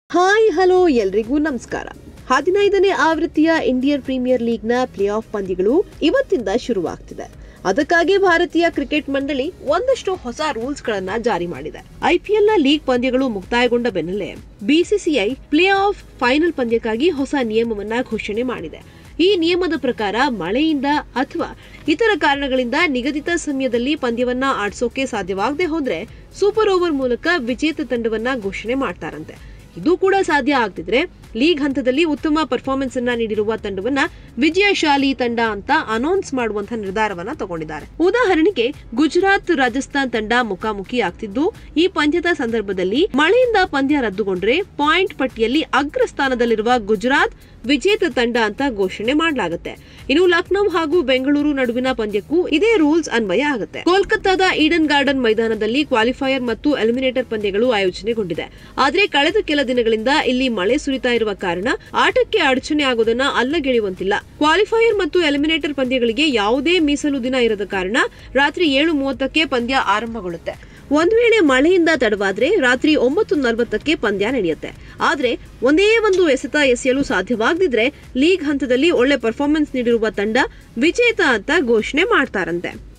hi hello ಎಲ್ರಿಗೂ ನಮಸ್ಕಾರ ಹದಿನೈದನೇ ಆವೃತ್ತಿಯ ಇಂಡಿಯನ್ ಪ್ರೀಮಿಯರ್ ಲೀಗ್ನ ಪ್ಲೇ ಆಫ್ ಪಂದ್ಯಗಳು ಇವತ್ತಿಂದ ಶುರುವಾಗ್ತಿದೆ ಅದಕ್ಕಾಗಿ ಭಾರತೀಯ ಕ್ರಿಕೆಟ್ ಮಂಡಳಿ ಒಂದಷ್ಟು ಹೊಸ ರೂಲ್ಸ್ ಗಳನ್ನ ಜಾರಿ ಮಾಡಿದೆ ಐಪಿಎಲ್ ನ ಲೀಗ್ ಪಂದ್ಯಗಳು ಮುಕ್ತಾಯಗೊಂಡ ಬೆನ್ನಲ್ಲೇ ಬಿಸಿಸಿಐ ಪ್ಲೇ ಆಫ್ ಫೈನಲ್ ಪಂದ್ಯಕ್ಕಾಗಿ ಹೊಸ ನಿಯಮವನ್ನ ಘೋಷಣೆ ಮಾಡಿದೆ ಈ ನಿಯಮದ ಪ್ರಕಾರ ಮಳೆಯಿಂದ ಅಥವಾ ಇತರ ಕಾರಣಗಳಿಂದ ನಿಗದಿತ ಸಮಯದಲ್ಲಿ ಪಂದ್ಯವನ್ನ ಆಡ್ಸೋಕೆ ಸಾಧ್ಯವಾಗದೆ ಹೋದ್ರೆ ಸೂಪರ್ ಓವರ್ ಮೂಲಕ ವಿಜೇತ ತಂಡವನ್ನ ಘೋಷಣೆ ಮಾಡ್ತಾರಂತೆ ಇದು ಕೂಡ ಸಾಧ್ಯ ಆಗ್ತಿದ್ರೆ ಲೀಗ್ ಹಂತದಲ್ಲಿ ಉತ್ತಮ ಪರ್ಫಾರ್ಮೆನ್ಸ್ ಅನ್ನ ನೀಡಿರುವ ತಂಡವನ್ನ ವಿಜಯಶಾಲಿ ತಂಡ ಅಂತ ಅನೌನ್ಸ್ ಮಾಡುವಂತಹ ನಿರ್ಧಾರವನ್ನ ತಗೊಂಡಿದ್ದಾರೆ ಉದಾಹರಣೆಗೆ ಗುಜರಾತ್ ರಾಜಸ್ಥಾನ್ ತಂಡ ಮುಖಾಮುಖಿ ಆಗ್ತಿದ್ದು ಈ ಪಂದ್ಯದ ಸಂದರ್ಭದಲ್ಲಿ ಮಳೆಯಿಂದ ಪಂದ್ಯ ರದ್ದುಗೊಂಡ್ರೆ ಪಾಯಿಂಟ್ ಪಟ್ಟಿಯಲ್ಲಿ ಅಗ್ರ ಸ್ಥಾನದಲ್ಲಿರುವ ಗುಜರಾತ್ ವಿಜೇತ ತಂಡ ಅಂತ ಘೋಷಣೆ ಮಾಡಲಾಗುತ್ತೆ ಇನ್ನು ಲಕ್ನೌ ಹಾಗೂ ಬೆಂಗಳೂರು ನಡುವಿನ ಪಂದ್ಯಕ್ಕೂ ಇದೇ ರೂಲ್ಸ್ ಅನ್ವಯ ಆಗುತ್ತೆ ಕೋಲ್ಕತ್ತಾದ ಈಡನ್ ಗಾರ್ಡನ್ ಮೈದಾನದಲ್ಲಿ ಕ್ವಾಲಿಫೈಯರ್ ಮತ್ತು ಎಲಿಮಿನೇಟರ್ ಪಂದ್ಯಗಳು ಆಯೋಜನೆಗೊಂಡಿದೆ ಆದ್ರೆ ಕಳೆದ ಕೆಲ ದಿನಗಳಿಂದ ಇಲ್ಲಿ ಮಳೆ ಸುರಿತಾ ಇರುವ ಕಾರಣ ಆಟಕ್ಕೆ ಅಡಚಣೆ ಆಗೋದನ್ನ ಅಲ್ಲಗೆಳೆಯುವಂತಿಲ್ಲ ಕ್ವಾಲಿಫೈಯರ್ ಮತ್ತು ಎಲಿಮಿನೇಟರ್ ಪಂದ್ಯಗಳಿಗೆ ಯಾವುದೇ ಮೀಸಲು ದಿನ ಇರದ ಕಾರಣ ರಾತ್ರಿ ಏಳು ಮೂವತ್ತಕ್ಕೆ ಪಂದ್ಯ ಆರಂಭಗೊಳ್ಳುತ್ತೆ ಒಂದ್ ವೇಳೆ ಮಳೆಯಿಂದ ತಡವಾದ್ರೆ ರಾತ್ರಿ ಒಂಬತ್ತು ನಲವತ್ತಕ್ಕೆ ಪಂದ್ಯ ನಡೆಯುತ್ತೆ ಆದ್ರೆ ಒಂದೇ ಒಂದು ಎಸೆತ ಎಸೆಯಲು ಸಾಧ್ಯವಾಗದಿದ್ರೆ ಲೀಗ್ ಹಂತದಲ್ಲಿ ಒಳ್ಳೆ ಪರ್ಫಾರ್ಮೆನ್ಸ್ ನೀಡಿರುವ ತಂಡ ವಿಜೇತ ಅಂತ ಘೋಷಣೆ ಮಾಡ್ತಾರಂತೆ